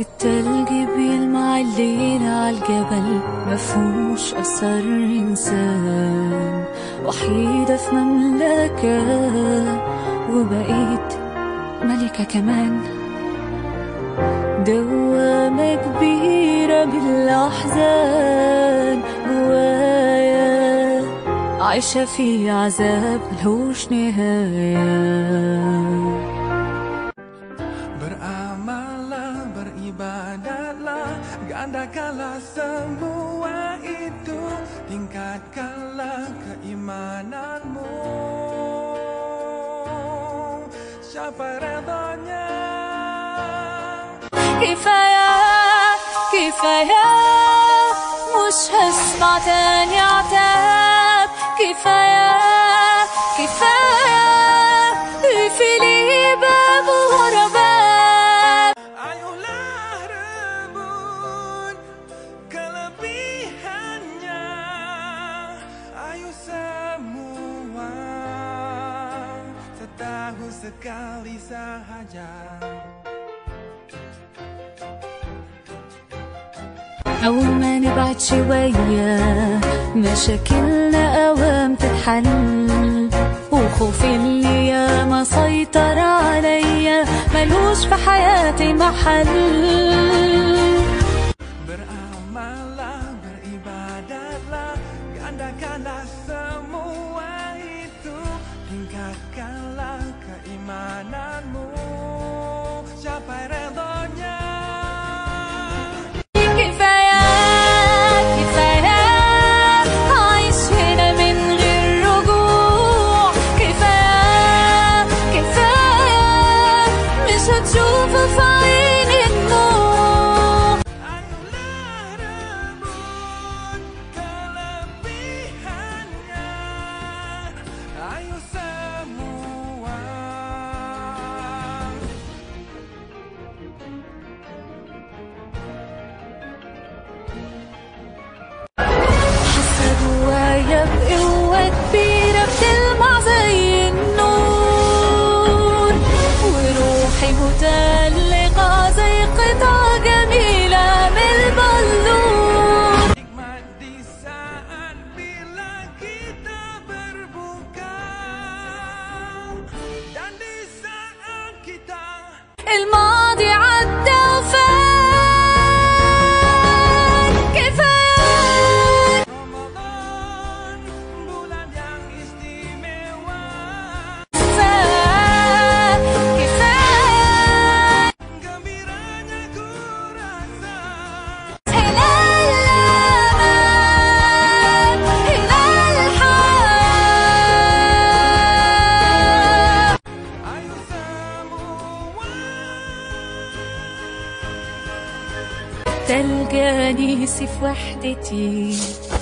التلج بيلمع الليل عالجبل مفهوش أثر إنسان وحيدة في مملكة وبقيت ملكة كمان دوامة كبيرة بالأحزان جوايا عايشة في عذاب ملهوش نهاية Beramallah, beribadahlah Gandakanlah semua itu Tingkatkanlah keimananmu Siapa redanya كفاية كفاية مش هسمع تاني عتاب كفاية كفاية اقفلي باب ورا باب Ayolah rebut kelebihannya Ayo semua Setahun sekali sahaja أول ما نبعد شوية مشاكلنا أوام تتحل وخوفي اللي ياما سيطر عليا ملوش في حياتي محل Beramallah, beribadahlah Gandakanlah semua itu Tingkatkanlah keimananmu Capai redanya كفاية كفاية عايش هنا من غير رجوع كفاية كفاية مش هتشوفه في عيني النور Ayolah rebut kelebihannya Ayo semua حاسة جوايا بقوة كبيرة بتلمع زي النور وروحي متألقة زي قطعة جميلة من البالون Nikmat di saat bila kita berbuka Dan di saat kita الماضي عدى وفات كفاية Ramadan Bulan yang istimewa كفاية كفاية Gembiranya ku rasa هلال الأمان هلال الحياة Ayo semua تلقاني في وحدتي